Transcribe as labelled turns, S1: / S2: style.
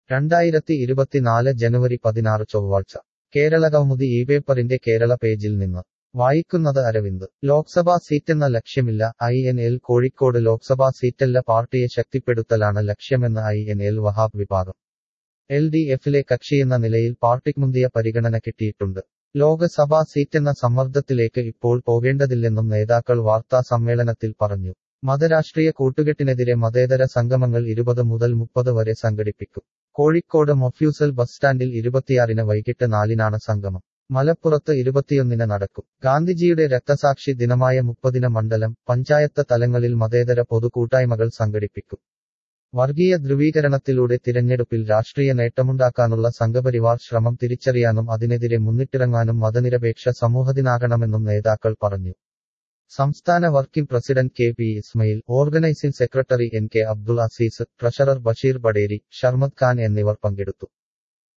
S1: രണ്ടായിരത്തി ഇരുപത്തിനാല് ജനുവരി പതിനാറ് ചൊവ്വാഴ്ച കേരള കൗമുദി ഈ പേപ്പറിന്റെ കേരള പേജിൽ നിന്ന് വായിക്കുന്നത് അരവിന്ദ് ലോക്സഭാ സീറ്റെന്ന ലക്ഷ്യമില്ല I N L Kozhikode Lok Sabha സീറ്റല്ല പാർട്ടിയെ ശക്തിപ്പെടുത്തലാണ് ലക്ഷ്യമെന്ന് ഐ എൻ എൽ വഹാബ് വിഭാഗം എൽ ഡി എഫിലെ കക്ഷിയെന്ന നിലയിൽ പാർട്ടിക്ക് മുന്തിയ പരിഗണന കിട്ടിയിട്ടുണ്ട് ലോക്സഭാ സീറ്റെന്ന സമ്മർദ്ദത്തിലേക്ക് ഇപ്പോൾ പോകേണ്ടതില്ലെന്നും നേതാക്കൾ വാർത്താ സമ്മേളനത്തിൽ പറഞ്ഞു മതരാഷ്ട്രീയ കൂട്ടുകെട്ടിനെതിരെ മതേതര സംഗമങ്ങൾ ഇരുപത് മുതൽ മുപ്പത് വരെ സംഘടിപ്പിക്കും കോഴിക്കോട് മൊഫ്യൂസൽ ബസ് സ്റ്റാൻഡിൽ ഇരുപത്തിയാറിന് വൈകിട്ട് നാലിനാണ് സംഗമം മലപ്പുറത്ത് ഇരുപത്തിയൊന്നിന് നടക്കും ഗാന്ധിജിയുടെ രക്തസാക്ഷി ദിനമായ മുപ്പതിന് മണ്ഡലം പഞ്ചായത്ത് തലങ്ങളിൽ മതേതര പൊതുകൂട്ടായ്മകൾ സംഘടിപ്പിക്കും വർഗീയ ധ്രുവീകരണത്തിലൂടെ തിരഞ്ഞെടുപ്പിൽ രാഷ്ട്രീയ നേട്ടമുണ്ടാക്കാനുള്ള സംഘപരിവാർ ശ്രമം തിരിച്ചറിയാനും അതിനെതിരെ മുന്നിട്ടിറങ്ങാനും മതനിരപേക്ഷ സമൂഹത്തിനാകണമെന്നും നേതാക്കൾ പറഞ്ഞു സംസ്ഥാന working president K P Ismail organising secretary N K Abdul Aziz treasurer Basheer Baderi Sharmad Khan എന്നിവർ പങ്കെടുത്തു